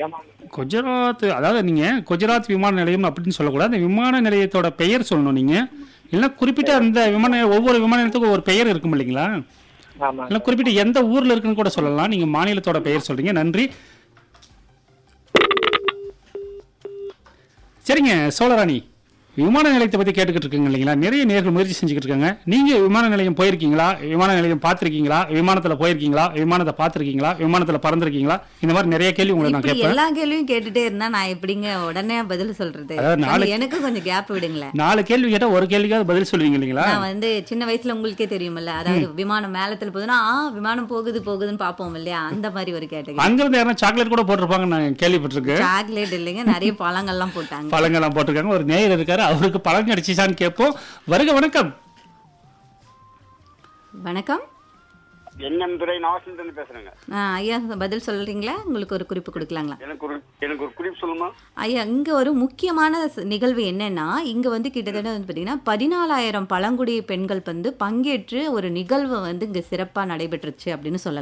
நிலையம் குஜராத் அதாவது நீங்க குஜராத் விமான நிலையம் அப்படின்னு சொல்லக்கூடாது அந்த விமான நிலையத்தோட பெயர் சொல்லணும் நீங்க இல்லைன்னா குறிப்பிட்ட அந்த விமான ஒவ்வொரு விமான நிலையத்துக்கும் ஒரு பெயர் இருக்கும் இல்லைங்களா ஆமா இல்லை குறிப்பிட்ட எந்த ஊர்ல இருக்குன்னு கூட சொல்லலாம் நீங்க மாநிலத்தோட பெயர் சொல்றீங்க நன்றி சரிங்க சோழராணி விமான நிலையத்தை பத்தி கேட்டுக்கிட்டு இருக்கீங்க இல்லைங்களா நிறைய நேர்கள் முயற்சி செஞ்சுக்கிட்டு இருக்காங்க நீங்க விமான நிலையம் போயிருக்கீங்களா விமான நிலையம் பார்த்திருக்கீங்களா விமானத்துல போயிருக்கீங்களா விமானத்தை பார்த்திருக்கீங்களா விமானத்துல பறந்திருக்கீங்களா இந்த மாதிரி நிறைய கேள்வி உங்களை நான் இப்படி கேட்பேன் எல்லா கேள்வியும் கேட்டுட்டே இருந்தா நான் எப்படிங்க உடனே பதில் சொல்றது அதாவது நாலு- கொஞ்சம் எனக்கும் கொஞ்சம் கேப் விடுங்களேன் நாலு கேள்வி கேட்டா ஒரு கேள்விக்காவது பதில் சொல்லுவீங்க இல்லைங்களா நான் வந்து சின்ன வயசுல உங்களுக்கே தெரியுமில்ல அதாவது விமானம் மேலத்துல போகுதுன்னா ஆ விமானம் போகுது போகுதுன்னு பாப்போம் இல்லையா அந்த மாதிரி ஒரு கேட்டகரி அங்கிருந்து யாரும் சாக்லேட் கூட போட்டிருப்பாங்க நான் கேள்விப்பட்டிருக்கேன் சாக்லேட் இல்லைங்க நிறைய பழங்கள்லாம் போட்டாங்க பழங்கள்லாம் போட்டிருக்காங்க ஒரு நேயர் இருக்காரு அவருக்கு பழம் கிடைச்சிச்சான்னு கேட்போம் வருக வணக்கம் வணக்கம் என்எம் துறை நாகசிந்தன் பேசுறேங்க ஆ, ஐயா பதில் சொல்றீங்களா உங்களுக்கு ஒரு குறிப்பு கொடுக்கலாங்களா எனக்கு ஒரு எனக்கு ஒரு குறிப்பு சொல்லுமா ஐயா இங்க ஒரு முக்கியமான ஸ்- நிகழ்வு என்னன்னா இங்க வந்து கிட்டத்தட்ட வந்து பாத்தீங்கன்னா பதினாலாயிரம் பழங்குடி பெண்கள் வந்து பங்கேற்று ஒரு நிகழ்வு வந்து இங்க சிறப்பா நடைபெற்றுச்சு அப்படின்னு சொல்லலாம்